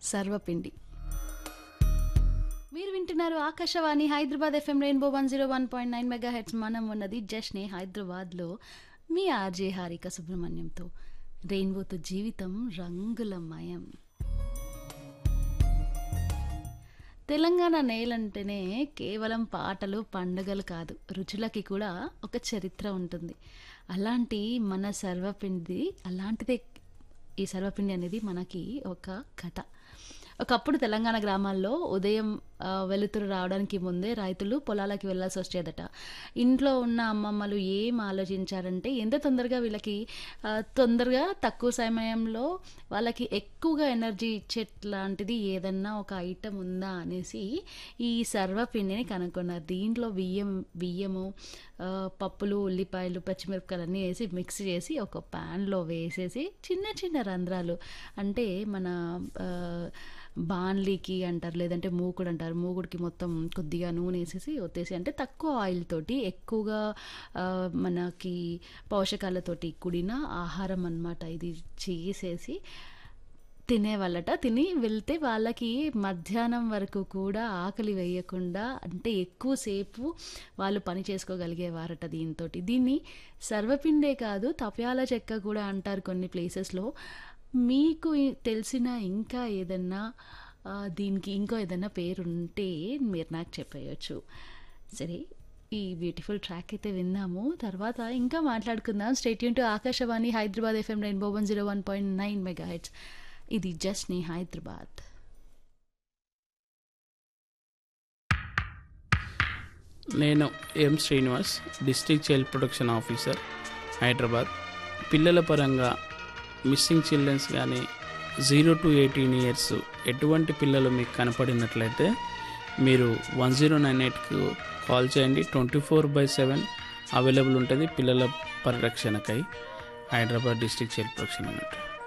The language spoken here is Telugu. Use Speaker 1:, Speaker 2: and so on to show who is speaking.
Speaker 1: సర్వపిండి మీరు వింటున్నారు Akashvani Hyderabad FM rainbow one zero one point nine mega heads మనం ఉన్నది జస్ట్నే హైదరాబాద్లో మీ ఆర్జే హారిక సుబ్రహ్మణ్యంతో రెయిన్బోతో జీవితం రంగులమయం తెలంగాణ నేలంటేనే కేవలం పాటలు పండుగలు కాదు రుచులకి కూడా ఒక చరిత్ర ఉంటుంది అలాంటి మన సర్వపిండి అలాంటిదే ఈ సర్వపిండి అనేది మనకి ఒక కథ ఒకప్పుడు తెలంగాణ గ్రామాల్లో ఉదయం ఆ, వెలుతురు రావడానికి ముందే రైతులు పొలాలకి వెళ్ళాల్సి వచ్చేదట ఇంట్లో ఉన్న అమ్మమ్మలు ఏం ఆలోచించారంటే ఎంత తొందరగా వీళ్ళకి ఆ, తొందరగా తక్కువ సమయంలో వాళ్ళకి ఎక్కువగా ఎనర్జీ ఇచ్చేట్లాంటిది ఏదన్నా ఒక ఐటెం ఉందా అనేసి ఈ సర్వపిండిని కనుక్కున్నారు దీంట్లో బియ్యం బియ్యము ఆ, పప్పులు ఉల్లిపాయలు పచ్చిమిరపకాయలు అన్నీ వేసి మిక్స్ చేసి ఒక ప్యాన్లో వేసేసి చిన్న చిన్న రంధ్రాలు అంటే మన ఆ, బాన్లీకి అంటారు లేదంటే మూకుడు అంటారు మూకుడికి మొత్తం కొద్దిగా నూనె వేసేసి ఒత్తేసి అంటే తక్కువ ఆయిల్ తోటి ఎక్కువగా ఆ, మనకి పోషకాలతోటి కూడిన ఆహారం అన్నమాట ఇది చేసేసి తినేవాళ్ళట తిని వెళ్తే వాళ్ళకి మధ్యాహ్నం వరకు కూడా ఆకలి వేయకుండా అంటే ఎక్కువసేపు వాళ్ళు పని చేసుకోగలిగేవారట దీంతో దీన్ని సర్వపిండే కాదు తప్యాల చెక్క కూడా అంటారు కొన్ని ప్లేసెస్లో మీకు ఈ- తెలిసిన ఇంకా ఏదన్నా ఆ, దీనికి ఇంకో ఏదన్నా పేరు ఉంటే మీరు నాకు చెప్పేయచ్చు సరే ఈ బ్యూటిఫుల్ ట్రాక్ అయితే విన్నాము తర్వాత ఇంకా మాట్లాడుకుందాం stay tuned to Akashvani Hyderabad FM rainbow one zero one point nine mega heads ఇది జస్ట్ నీ హైదరాబాద్
Speaker 2: నేను M Srinivas district child protection officer Hyderabad పిల్లల పరంగా మిస్సింగ్ చిల్డ్రన్స్ కానీ జీరో టు ఎయిటీన్ ఇయర్స్ ఎటువంటి పిల్లలు మీకు కనపడినట్లయితే మీరు వన్ జీరో నైన్ ఎయిట్కు కాల్ చేయండి twenty four by seven available ఉంటుంది పిల్లల పరిరక్షణకై హైదరాబాద్ డిస్ట్రిక్ట్ చైల్డ్ ప్రొటెక్షన్ అన్నట్టు